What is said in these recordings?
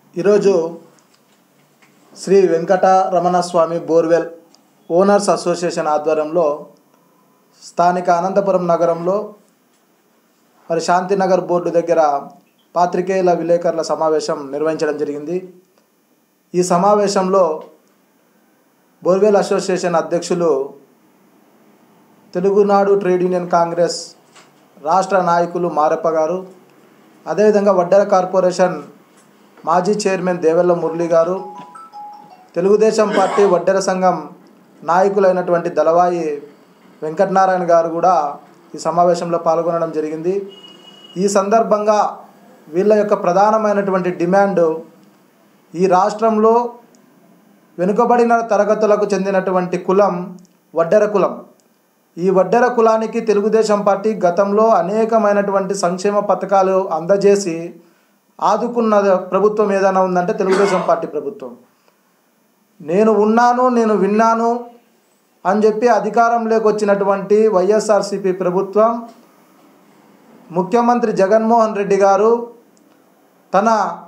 ఈరోజు Shri Venkataramana Swamy borewell owners association ఆధ్వర్యంలో స్థానిక అనంతపురం నగరంలో మరి శాంతినగర్ బోర్డు దగ్గర పాత్రికేయుల విలేకరుల సమావేశం నిర్వహించడం జరిగింది ఈ సమావేశంలో బోర్వెల్ అసోసియేషన్ అధ్యక్షులు తెలుగునాడు ట్రేడ్ యూనియన్ కాంగ్రెస్ రాష్ట్ర నాయకులు మారప్ప గారు అదేవిధంగా వడ్డెర కార్పొరేషన్ మాజీ చైర్మన్ దేవెల్ల మురళి గారు తెలుగుదేశం పార్టీ వడ్డెర సంఘం నాయకులైనటువంటి దళవాయి వెంకటనారాయణ గారు కూడా ఈ సమావేశంలో పాల్గొనడం జరిగింది ఈ సందర్భంగా వీళ్ళ యొక్క ప్రధానమైనటువంటి డిమాండ్ ఈ రాష్ట్రంలో వెనుకబడిన తరగతులకు చెందినటువంటి కులం వడ్డెర కులం ఈ వడ్డెర కులానికి తెలుగుదేశం పార్టీ గతంలో అనేకమైనటువంటి సంక్షేమ పథకాలు అందజేసి ఆదుకున్న ప్రభుత్వం ఏదైనా ఉందంటే తెలుగుదేశం పార్టీ ప్రభుత్వం నేను ఉన్నాను నేను విన్నాను అని చెప్పి అధికారంలోకి వచ్చినటువంటి వైఎస్ఆర్సిపి ప్రభుత్వం ముఖ్యమంత్రి జగన్మోహన్ రెడ్డి గారు తన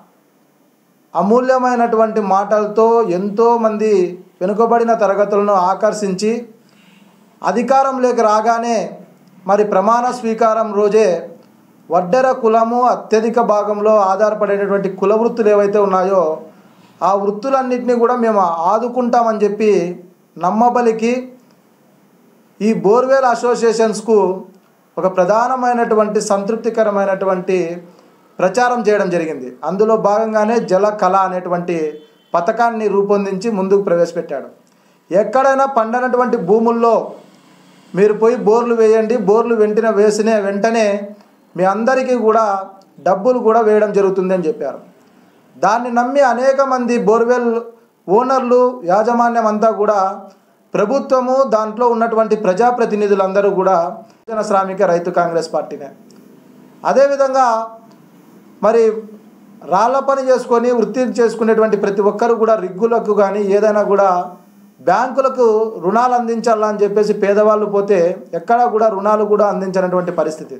అమూల్యమైనటువంటి మాటలతో ఎంతోమంది వెనుకబడిన తరగతులను ఆకర్షించి అధికారంలోకి రాగానే మరి ప్రమాణ స్వీకారం రోజే వడ్డెర కులము అత్యధిక భాగంలో ఆధారపడేటటువంటి కుల వృత్తులు ఏవైతే ఉన్నాయో ఆ వృత్తులన్నింటినీ కూడా మేము ఆదుకుంటామని చెప్పి నమ్మబలికి ఈ బోర్వెల్ అసోసియేషన్స్కు ఒక ప్రధానమైనటువంటి సంతృప్తికరమైనటువంటి ప్రచారం చేయడం జరిగింది అందులో భాగంగానే జల కళ అనేటువంటి పథకాన్ని రూపొందించి ముందుకు ప్రవేశపెట్టాడు ఎక్కడైనా పండనటువంటి భూముల్లో మీరు పోయి బోర్లు వేయండి బోర్లు వెంటనే వేసిన వెంటనే మీ అందరికీ కూడా డబ్బులు కూడా వేయడం జరుగుతుంది అని చెప్పారు దాన్ని నమ్మి అనేక మంది బోర్వెల్ ఓనర్లు యాజమాన్యం అంతా కూడా ప్రభుత్వము దాంట్లో ఉన్నటువంటి ప్రజాప్రతినిధులందరూ కూడా జన శ్రామిక రైతు కాంగ్రెస్ పార్టీనే అదేవిధంగా మరి రాళ్ల పని చేసుకొని వృత్తి చేసుకునేటువంటి ప్రతి ఒక్కరు కూడా రిగ్గులకు కానీ ఏదైనా కూడా బ్యాంకులకు రుణాలు అందించాలని చెప్పేసి పేదవాళ్ళు పోతే ఎక్కడా కూడా రుణాలు కూడా అందించినటువంటి పరిస్థితి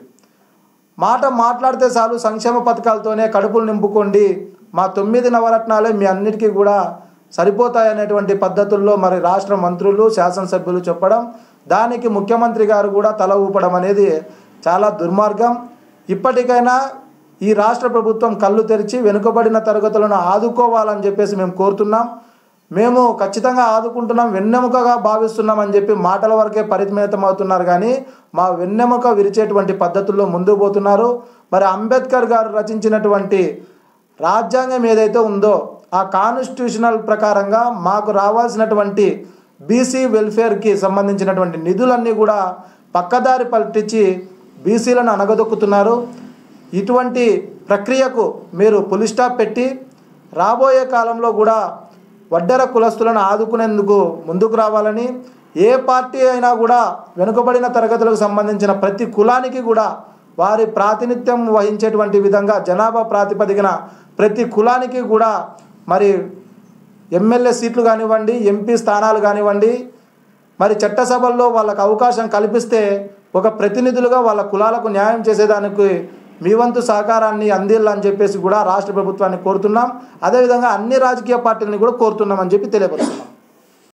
మాట మాట్లాడితే చాలు సంక్షేమ పథకాలతోనే కడుపులు నింపుకోండి మా తొమ్మిది నవరత్నాలే మీ అన్నిటికీ కూడా సరిపోతాయనేటువంటి పద్ధతుల్లో మరి రాష్ట్ర మంత్రులు శాసనసభ్యులు చెప్పడం దానికి ముఖ్యమంత్రి గారు కూడా తల ఊపడం అనేది చాలా దుర్మార్గం ఇప్పటికైనా ఈ రాష్ట్ర ప్రభుత్వం కళ్ళు తెరిచి వెనుకబడిన తరగతులను ఆదుకోవాలని చెప్పేసి మేము కోరుతున్నాం మేము ఖచ్చితంగా ఆదుకుంటున్నాం వెన్నెముకగా భావిస్తున్నాం అని చెప్పి మాటల వరకే పరిమితం అవుతున్నారు కానీ మా వెన్నెముక విరిచేటువంటి పద్ధతుల్లో ముందుకు పోతున్నారు మరి అంబేద్కర్ గారు రచించినటువంటి రాజ్యాంగం ఏదైతే ఉందో ఆ కాన్స్టిట్యూషనల్ ప్రకారంగా మాకు రావాల్సినటువంటి బీసీ వెల్ఫేర్కి సంబంధించినటువంటి నిధులన్నీ కూడా పక్కదారి పట్టించి బీసీలను అనగదొక్కుతున్నారు ఇటువంటి ప్రక్రియకు మీరు పులి స్టాప్ పెట్టి రాబోయే కాలంలో కూడా వడ్డెర కులస్తులను ఆదుకునేందుకు ముందుకు రావాలని ఏ పార్టీ అయినా కూడా వెనుకబడిన తరగతులకు సంబంధించిన ప్రతి కులానికి కూడా వారి ప్రాతినిధ్యం వహించేటువంటి విధంగా జనాభా ప్రాతిపదికన ప్రతి కులానికి కూడా మరి ఎమ్మెల్యే సీట్లు కానివ్వండి ఎంపీ స్థానాలు కానివ్వండి మరి చట్టసభల్లో వాళ్ళకు అవకాశం కల్పిస్తే ఒక ప్రతినిధులుగా వాళ్ళ కులాలకు న్యాయం చేసేదానికి మీ వంతు సహకారాన్ని అందిల్లని చెప్పేసి కూడా రాష్ట్ర ప్రభుత్వాన్ని కోరుతున్నాం అదేవిధంగా అన్ని రాజకీయ పార్టీలని కూడా కోరుతున్నామని చెప్పి తెలియపరుస్తున్నాం